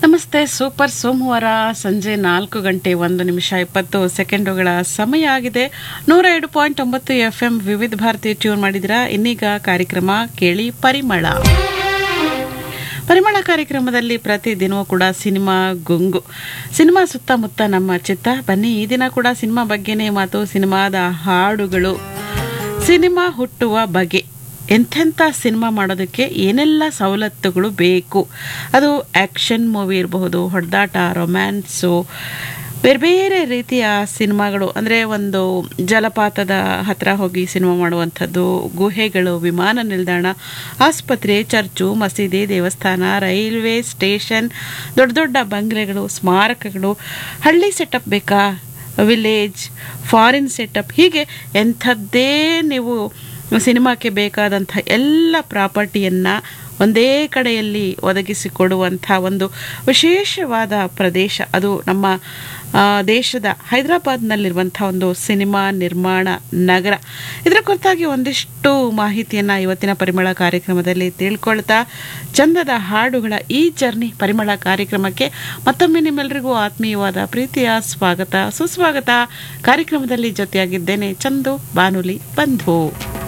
ನಮಸ್ತೆ ಸೂಪರ್ ಸೋಮವಾರ ಸಂಜೆ ನಾಲ್ಕು ಗಂಟೆ ಒಂದು ನಿಮಿಷ ಇಪ್ಪತ್ತು ಸೆಕೆಂಡುಗಳ ಸಮಯ ಆಗಿದೆ ನೂರ ಎರಡು ಪಾಯಿಂಟ್ ಒಂಬತ್ತು ಎಫ್ ಎಂ ವಿವಿಧ ಭಾರತಿ ಟ್ಯೂನ್ ಮಾಡಿದಿರಾ ಇನ್ನೀಗ ಕಾರ್ಯಕ್ರಮ ಕೇಳಿ ಪರಿಮಳ ಪರಿಮಳ ಕಾರ್ಯಕ್ರಮದಲ್ಲಿ ಪ್ರತಿದಿನವೂ ಕೂಡ ಸಿನಿಮಾ ಗುಂಗು ಸಿನಿಮಾ ಸುತ್ತಮುತ್ತ ನಮ್ಮ ಚಿತ್ತ ಬನ್ನಿ ಈ ದಿನ ಕೂಡ ಸಿನಿಮಾ ಬಗ್ಗೆನೇ ಮಾತು ಸಿನಿಮಾದ ಹಾಡುಗಳು ಸಿನಿಮಾ ಹುಟ್ಟುವ ಬಗೆ ಎಂಥೆಂಥ ಸಿನಿಮಾ ಮಾಡೋದಕ್ಕೆ ಏನೆಲ್ಲ ಸವಲತ್ತುಗಳು ಬೇಕು ಅದು ಆ್ಯಕ್ಷನ್ ಮೂವಿ ಇರಬಹುದು ಹೊಡೆದಾಟ ರೊಮ್ಯಾನ್ಸು ಬೇರೆ ಬೇರೆ ರೀತಿಯ ಸಿನಿಮಾಗಳು ಅಂದರೆ ಒಂದು ಜಲಪಾತದ ಹತ್ರ ಹೋಗಿ ಸಿನಿಮಾ ಮಾಡುವಂಥದ್ದು ಗುಹೆಗಳು ವಿಮಾನ ನಿಲ್ದಾಣ ಆಸ್ಪತ್ರೆ ಚರ್ಚು ಮಸೀದಿ ದೇವಸ್ಥಾನ ರೈಲ್ವೆ ಸ್ಟೇಷನ್ ದೊಡ್ಡ ದೊಡ್ಡ ಬಂಗ್ಲೆಗಳು ಸ್ಮಾರಕಗಳು ಹಳ್ಳಿ ಸೆಟಪ್ ಬೇಕಾ ವಿಲೇಜ್ ಫಾರಿನ್ ಸೆಟಪ್ ಹೀಗೆ ಎಂಥದ್ದೇ ನೀವು ಸಿನಿಮಾಕ್ಕೆ ಬೇಕಾದಂಥ ಎಲ್ಲ ಪ್ರಾಪರ್ಟಿಯನ್ನು ಒಂದೇ ಕಡೆಯಲ್ಲಿ ಒದಗಿಸಿಕೊಡುವಂಥ ಒಂದು ವಿಶೇಷವಾದ ಪ್ರದೇಶ ಅದು ನಮ್ಮ ಆ, ದೇಶದ ಹೈದರಾಬಾದ್ನಲ್ಲಿರುವಂಥ ಒಂದು ಸಿನಿಮಾ ನಿರ್ಮಾಣ ನಗರ ಇದರ ಕುರಿತಾಗಿ ಒಂದಿಷ್ಟು ಮಾಹಿತಿಯನ್ನು ಇವತ್ತಿನ ಪರಿಮಳ ಕಾರ್ಯಕ್ರಮದಲ್ಲಿ ತಿಳ್ಕೊಳ್ತಾ ಚಂದದ ಹಾಡುಗಳ ಈ ಜರ್ನಿ ಪರಿಮಳ ಕಾರ್ಯಕ್ರಮಕ್ಕೆ ಮತ್ತೊಮ್ಮೆ ನಿಮ್ಮೆಲ್ಲರಿಗೂ ಆತ್ಮೀಯವಾದ ಪ್ರೀತಿಯ ಸ್ವಾಗತ ಸುಸ್ವಾಗತ ಕಾರ್ಯಕ್ರಮದಲ್ಲಿ ಜೊತೆಯಾಗಿದ್ದೇನೆ ಚಂದು ಬಾನುಲಿ ಬಂಧು